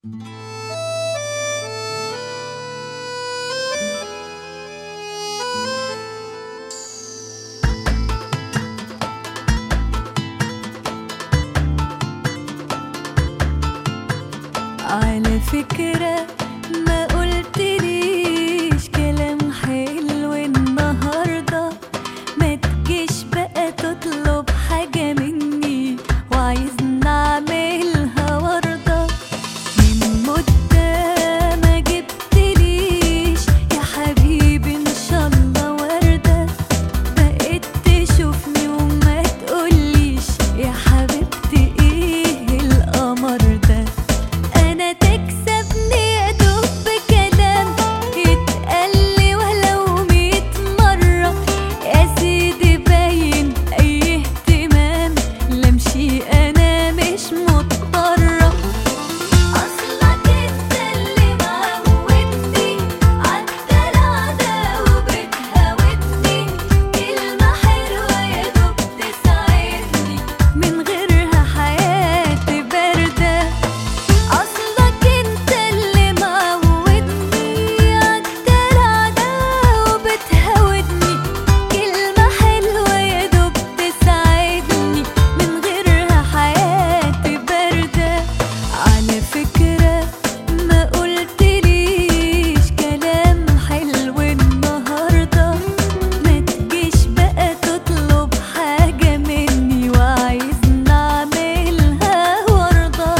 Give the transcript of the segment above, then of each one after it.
على فكرة ما قلتليش كلام حلو النهاردة ما تجيش بقى تطلب حاجة مني وعايزني اعملها وردة من مدة ما جبتليش يا حبيبي ان شاء الله وردة بقيت تشوفني وما تقوليش يا حبيبتي ايه القمر ده انا تكسبني يا دوب بكلام يتقالي ولو ميت مرة يا سيدي باين اي اهتمام لمشي انا مش مضطرة اصلك انت اللي معودني عالدلع ده وبتهاودني كلمة حلوة يا دوب تساعدني من غيرها حياتي باردة أصلك أنت اللي معودني عالدلع ده وبتهاودني كلمة حلوة يا دوب تساعدني من غيرها حياتي باردة على فكرة ما قلتليش كلام حلو النهاردة ما تجيش بقى تطلب حاجة مني وعايزني أعملها وردة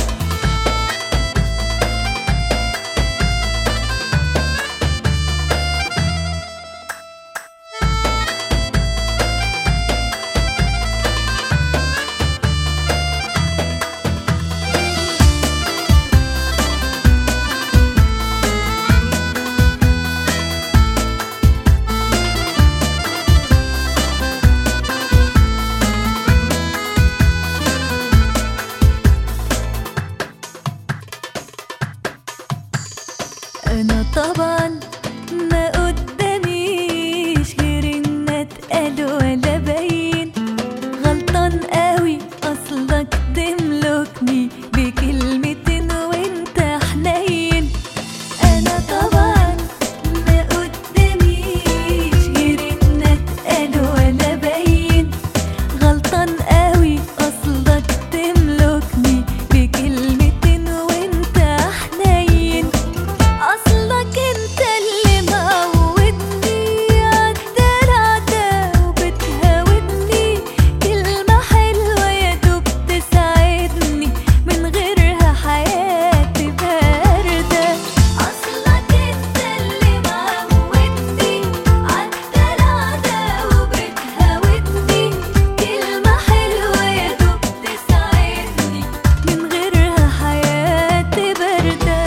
انا طبعا ما قداميش غير ان اتقال ولا باين غلطان قوي اصلك تملكني بكلمتين وانت حنين انا طبعا ما قداميش غير ان اتقال ولا باين غلطان قوي اصلك تملكني بكلمتين وانت حنين اصلك انت اللي معودني عالدلع ده وبتهاودني كلمة حلوة يا دوب تساعدني من غيرها حياتي باردة اصلك انت اللي معودني عالدلع ده وبتهاودني كلمة حلوة يا دوب تساعدني من غيرها حياتي باردة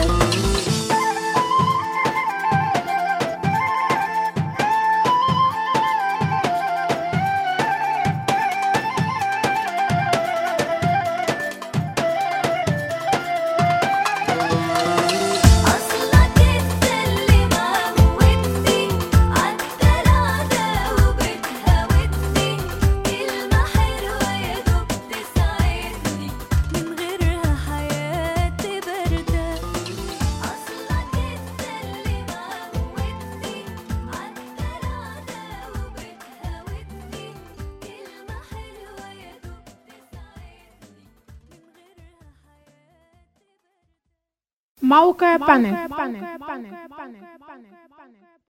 أصلك أنت اللي معودني عالدلع ده وبتهاودني كلمة حلوة يا دوب تساعدني من غيرها حياتي باردة أصلك أنت اللي معودني عالدلع ده وبتهاودني كلمة حلوة يا دوب تساعدني من غيرها حياتي موقع بانل